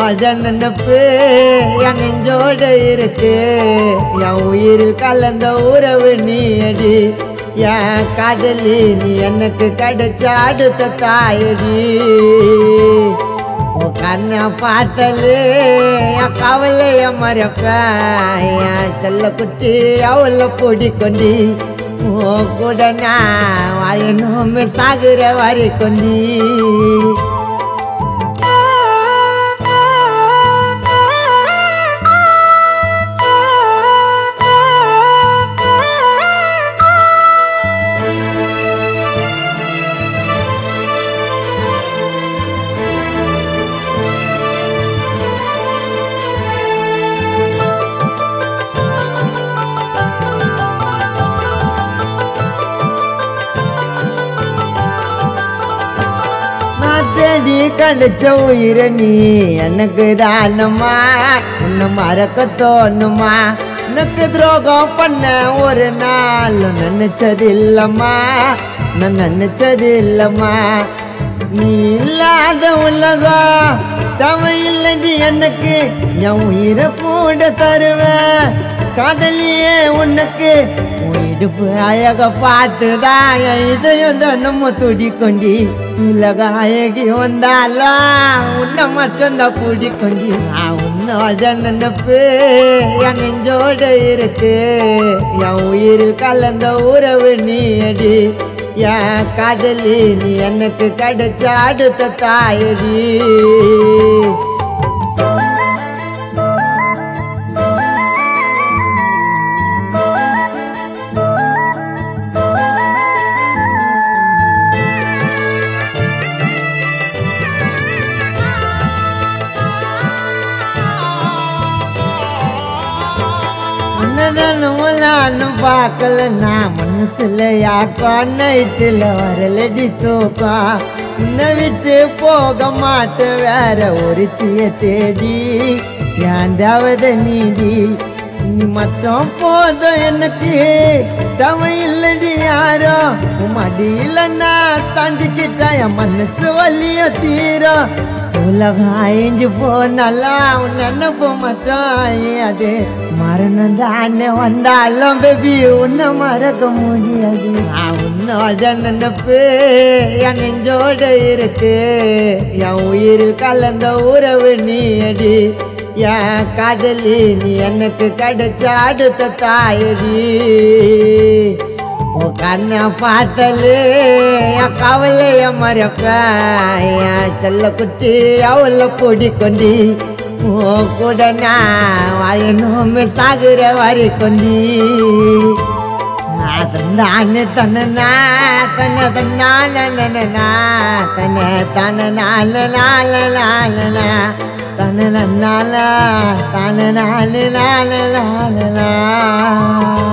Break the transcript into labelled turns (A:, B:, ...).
A: உன்னோட நினப்பு என் நெஞ்சோட இருக்கு என் உயிரில் கலந்த உறவு நீ அடி என் காதலி நீ எனக்கு கிடைச்ச அடுத்த தாயடி உன் கண்ணை பார்த்தாலே என் கவலைய மறப்பேன் என் செல்ல குட்டி அவளை பொடிக்கொண்டி உன் கூட நான் வாழணுமே சாகுற வரை கொண்டி நான் தேடி கிடைச்ச உயிர நீ எனக்கு தானம்மா உன்னை மறக்க தோணுமா உனக்கு துரோகம் பண்ண ஒரு நாள் நினைச்சது இல்லம்மா நான் நினைச்சது இல்லம்மா நீ இல்லாத உலகம் தவ இல்லடி எனக்கு என் உயிரை கூட தருவேன் காதலியே உனக்கு இடுப்பு அழக பார்த்துதான் என் இதயம் நம்ம துடிக்கொண்டி உலக அழகி வந்தாலும் உன்னை மட்டும்தான் பிடிக்கொண்டி நான் உன்னோட நினப்பு என் நெஞ்சோட இருக்கு என் உயிரில் கலந்த உறவு நீ அடி என் காதலி நீ எனக்கு கிடைச்ச அடுத்த தாயடி அண்ணனும் நானும் பார்க்கல நான் மனசுல யாக்கோ நைட்டில் வரலடி தூக்கம் உன்னை விட்டு போக மாட்டேன் வேற ஒருத்திய தேடி ஏன் தேவத நீடி நீ மட்டும் போதும் எனக்கு தவ இல்லடி யாரோ உன் மடியில நான் சாஞ்சுக்கிட்டேன் என் மனசு வலியோ தீரும் உலகம் அழிஞ்சு போனாலும் உன் நினப்பு மட்டும் அது மரணம் தானே வந்தாலும் பேபி உன்னை மறக்க முடியாது நான் உன்னோட நினப்பு என் நெஞ்சோட இருக்கு என் உயிரில் கலந்த உறவு நீ அடி என் காதலி நீ எனக்கு கிடைச்ச அடுத்த தாயடி உன் கண்ணை பார்த்தாலே என் கவலைய மறப்பேன் என் செல்ல குட்டி அவளை பொடிக்கொண்டி உன் கூட நான் வாழணுமே சாகுற வரை கொண்டி தன்னானே தன்னா தன தன்னால தன தன நால நால நால தன நால தன நால நால நால